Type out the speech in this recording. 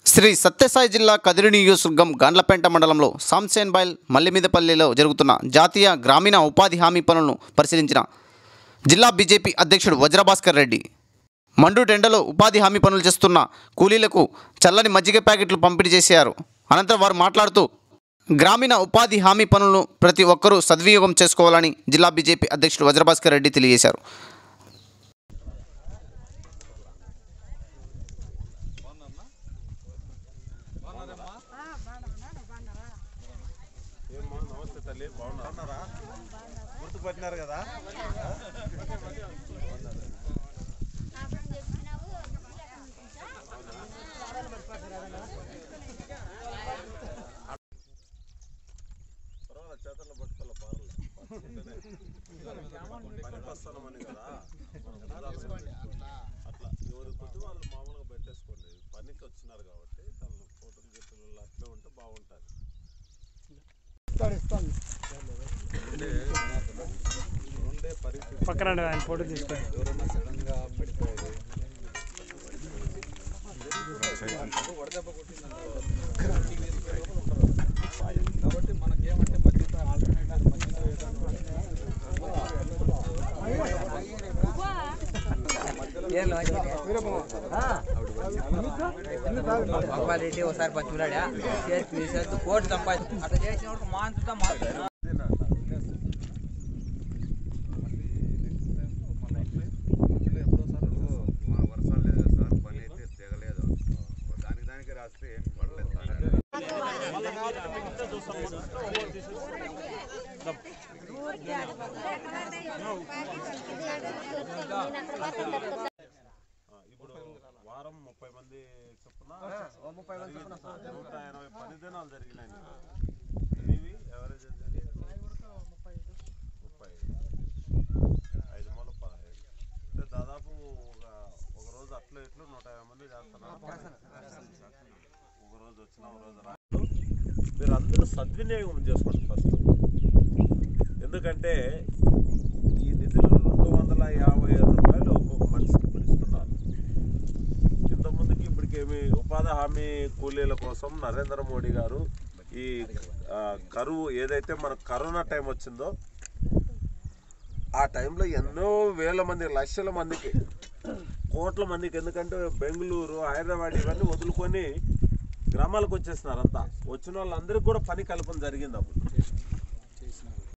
శ్రీ సత్యసాయి జిల్లా కదిరి నియోజకవర్గం గాండ్లపేంట మండలంలో సాంసేన్బైల్ మల్లిమీదపల్లిలో జరుగుతున్న జాతీయ గ్రామీణ ఉపాధి హామీ పనులను పరిశీలించిన జిల్లా బీజేపీ అధ్యక్షుడు వజ్రభాస్కర్ రెడ్డి మండు టెండలో ఉపాధి హామీ పనులు చేస్తున్న కూలీలకు చల్లని మజ్జిగ ప్యాకెట్లు పంపిణీ చేశారు అనంతరం వారు మాట్లాడుతూ గ్రామీణ ఉపాధి హామీ పనులను ప్రతి ఒక్కరూ సద్వినియోగం చేసుకోవాలని జిల్లా బీజేపీ అధ్యక్షుడు వజ్రభాస్కర్ రెడ్డి తెలియజేశారు ఏమ్మా నమస్తే తల్లి బాగున్నారా గుర్తుపట్టినారు కదా పర్వాలేదు చేతల్లో పట్టుకోలే పర్వాలేదు పనికి వస్తానమని కదా అట్లా ఎవరి కొద్ది వాళ్ళు మామూలుగా పెట్టేసుకోండి పనికి వచ్చినారు కాబట్టి తను ఫోటోలు గిఫ్టులు అట్లే ఉంటే బాగుంటుంది ఉండే పరిస్థితి పక్కన ఆయన ఫోటో తీసుకో ఎవరైనా సడన్ గా పడిపోయేది కాబట్టి మనకేమంటే మధ్యతో ఆల్టర్నేటివ్ మధ్యతో భగవాన్ రెడ్డి ఒకసారి పచ్చిమిరాడా చేసి తీసేది కోటి సంపాదించు అట్లా చేసినప్పుడు మాంచుతా మాత్రం వర్షాలు లేదు సార్ పని అయితే తెగలేదు దానికి దానికి రాస్తే ఏం పడలేదు సార్ ఆ, ఇప్పుడు వారం ముప్పై మంది చొప్పున ముప్పై మంది నూట ఎనభై పని దినాలు జరిగినాయి ఇవి ఎవరేజ్ ఏంటండి? ముప్పై ఐదు మూల పదహైదు అంటే దాదాపు ఒక ఒక రోజు అట్లా ఇట్లు నూట యాభై మంది చేస్తున్నారు ఒక రోజు వచ్చిన ఒక రోజు రా మీరు అందరూ సద్వినియోగం చేసుకోండి ఫస్ట్ ఎందుకంటే ఈ నిధులు రెండు వందల యాభై ఏడు రూపాయలు ఒక్కొక్క మనిషికి ఇప్పుడు ఇస్తున్నారు ఇంతకుముందుకి ఇప్పటికేమి ఉపాధి హామీ కూలీల కోసం నరేంద్ర మోడీ గారు ఈ ఆ, కరువు ఏదైతే మన కరోనా టైం వచ్చిందో ఆ టైంలో ఎన్నో వేల మంది లక్షల మందికి కోట్ల మందికి ఎందుకంటే బెంగళూరు హైదరాబాద్ ఇవన్నీ వదులుకొని గ్రామాలకు వచ్చేసినారు అంతా వచ్చిన వాళ్ళందరికీ కూడా పని కల్పన జరిగింది అప్పుడు